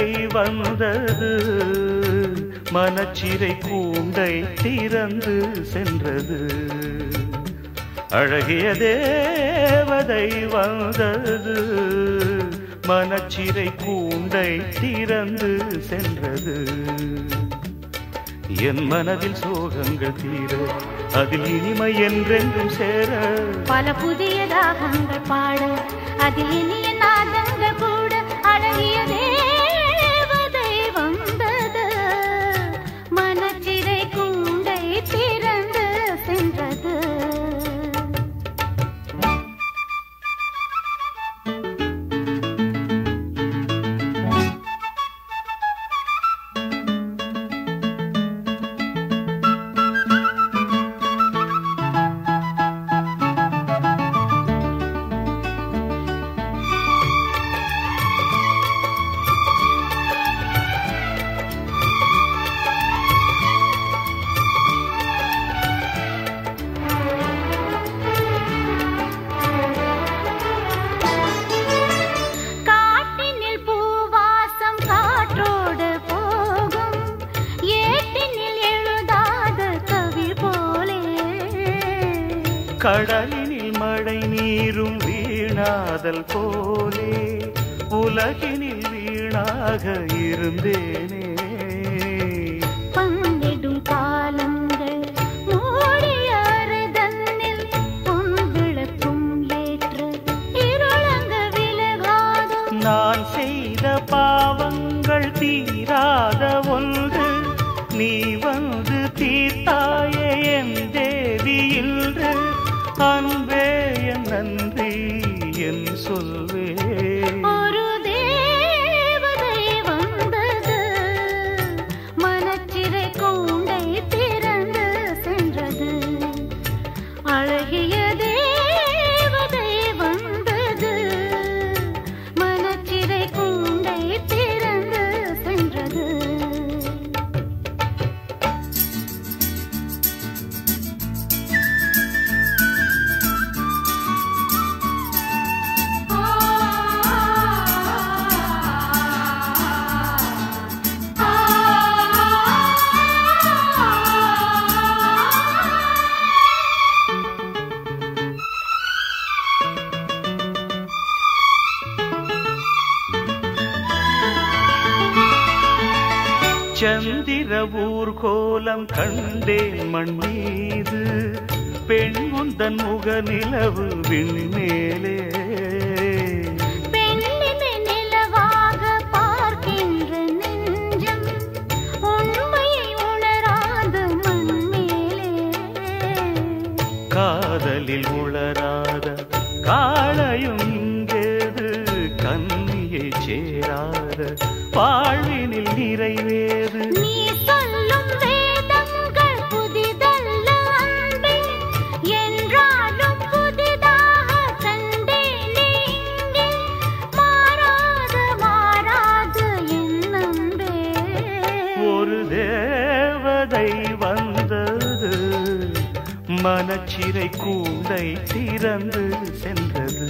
தேவதை வந்தது மனச்சிறை கூண்டை திறந்து சென்றது அழகிய தேவதை வந்தது மனச்சிறை கூண்டை திறந்து சென்றது என் மனதில் சோகங்கள் தீர அதில் இனிமை என்றென்றும் சேர பல புதிய ராகங்கள் பாட அதில் இனிய நாதங்கள் கூட அழகிய தேவதை வந்தது மனச்சிறை கூண்டை திறந்து சென்றது காட்டினில் பூவாசம் காற்றோடு போகும் ஏட்டினில் எழுதாத கவி போலே கடலினில் மழை நீரும் வீணாதல் போலே உலகினில் வீணாக இருந்தேனே பங்கிடும் காலங்கள் மூடிய அறைதன்னில் பொன் விளக்கும் ஏற்று இருளங்க விலகாதோ நான் செய்த பாவங்கள் தீராத ஒன்று நீ வந்து தீர்த்தாயே என் தேவி இன்று அன்பே என் நன்றி என் சொல்வே ஒரு தேவதை வந்தது மனச்சிறை கூண்டை திறந்து சென்றது அழகிய தேவதை வந்தது மனச்சிறை கூண்டை திறந்து சென்றது சந்திர ஊர்கோலம் கண்டேன் மண் மீது பெண் உந்தன் முக நிலவு விண்மேலே பெண்ணினை நிலவாக பார்க்கின்ற நெஞ்சம் உண்மையை உணராத மண்மேலே காதலில் உளராத காளையும் இங்கேது கன்னியை சேராத வாழ்வினில் நிறைவேறு நீ சொல்லும் வேதங்கள் புதிதல்ல அன்பே என்றாலும் புதிதாக கண்டேனே இங்கே மாறாத மாறாது என் அன்பே ஒரு தேவதை வந்தது மனச்சிறை கூண்டை திறந்து சென்றது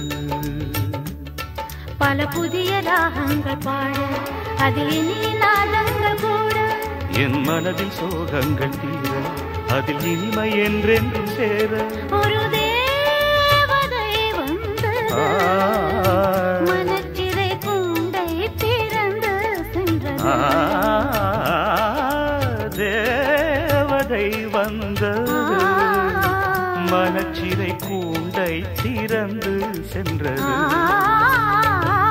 பல புதிய ராகங்கள் பாட அதில் இனிய நாதங்கள் கூட என் மனதில் சோகங்கள் தீர அதில் இனிமை என்றென்றும் சேர ஒரு தேவதை வந்தது ஆ, மனச்சிறை கூண்டை திறந்து சென்றது ஆ, தேவதை வந்தது மனச்சிறை கூண்டை திறந்து சென்றது ஆ